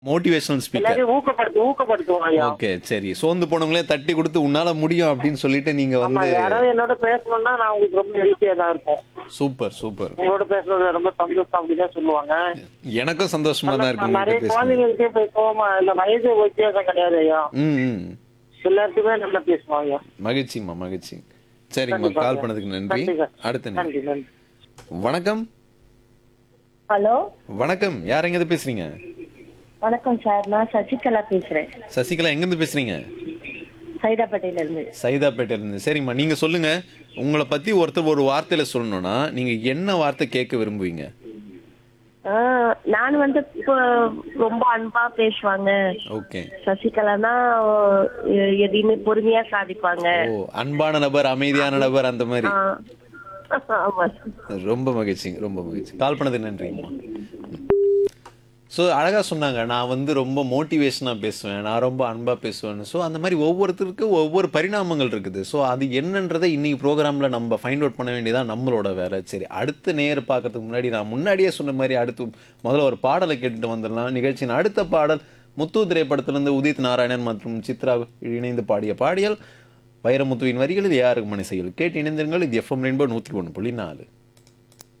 Motivational speaker எல்லாரையும் ஊக்கப்படுத்து ஊக்கப்படுத்துவோம் ஐயா okay சரி சோர்ந்து போனவங்களே தட்டி கொடுத்து உன்னால முடியும் அப்படின்னு சொல்லிட்டு நீங்க ஆமா வந்து யாராவது என்னோட பேசணும்னா நான் உங்களுக்கு ரொம்ப ஹெல்த்தியா தான் இருப்பேன் சூப்பர் சூப்பர் உங்களோட பேசுறது ரொம்ப சந்தோஷம் அப்படிதான் சொல்லுவாங்க எனக்கும் சந்தோஷமா தான் இருக்கு நான் நிறைய உங்ககிட்ட பேசுறது குழந்தைங்களுக்கே பேசுவோமா இல்ல வயது வித்தியாசம் கிடையாது ஐயா ம் ம் எல்லாருக்குமே நல்லா பேசுவோம் ஐயா மகிழ்ச்சிம்மா மகிழ்ச்சி சரிங்கம்மா கண்டிப்பா. கால் பண்ணதுக்கு நன்றி நன்றிங்க. அடுத்த நிமிஷம். நன்றி நன்றி வணக்கம் ஹலோ வணக்கம் யார் எங்கேருந்து பேசுறீங்க வணக்கம் சார் நான் சசிகலா பேசுறேன் சசிகலா எங்கேருந்து பேசுறீங்க சைதாப்பேட்டையில இருந்து சைதாப்பேட்டையில இருந்து சரிம்மா நீங்க சொல்லுங்க உங்களை பத்தி ஒருத்தர் ஒரு வார்த்தையில சொல்லணும்னா நீங்க என்ன வார்த்தை கேட்க விரும்புவீங்க ஆ, நான் வந்து இப்போ ரொம்ப அன்பா பேசுவாங்க ஓகே சசிகலானா எ- எதையுமே பொறுமையா சாதிப்பாங்க ஓ அன்பான நபர் அமைதியான நபர் அந்த மாதிரி ஆ. ஆமா ரொம்ப மகிழ்ச்சி ரொம்ப மகிழ்ச்சி கால் பண்ணது நன்றிங்கம்மா ஸோ அழகாக சொன்னாங்க நான் வந்து ரொம்ப மோட்டிவேஷனாக பேசுவேன் நான் ரொம்ப அன்பாக பேசுவேன் ஸோ அந்த மாதிரி ஒவ்வொருத்தருக்கும் ஒவ்வொரு பரிணாமங்கள் இருக்குது ஸோ அது என்னன்றதை இன்னைக்கு ப்ரோக்ராமில் நம்ம ஃபைண்ட் அவுட் பண்ண வேண்டியதான் நம்மளோட வேலை சரி அடுத்த நேர் பார்க்கறதுக்கு முன்னாடி நான் முன்னாடியே சொன்ன மாதிரி அடுத்து முதல்ல ஒரு பாடலை கேட்டுட்டு வந்துடலாம் நிகழ்ச்சியின் அடுத்த பாடல் முத்து திரைப்படத்திலிருந்து உதித் நாராயணன் மற்றும் சித்ரா இணைந்து பாடிய பாடியல் வைரமுத்துவின் வரிகளில் யாருக்கு மனசையில் கேட்டு இணைந்திருங்கள் இது எஃப்எம் ரெயின்போ நூற்றி ஒன்று புள்ளி நாலு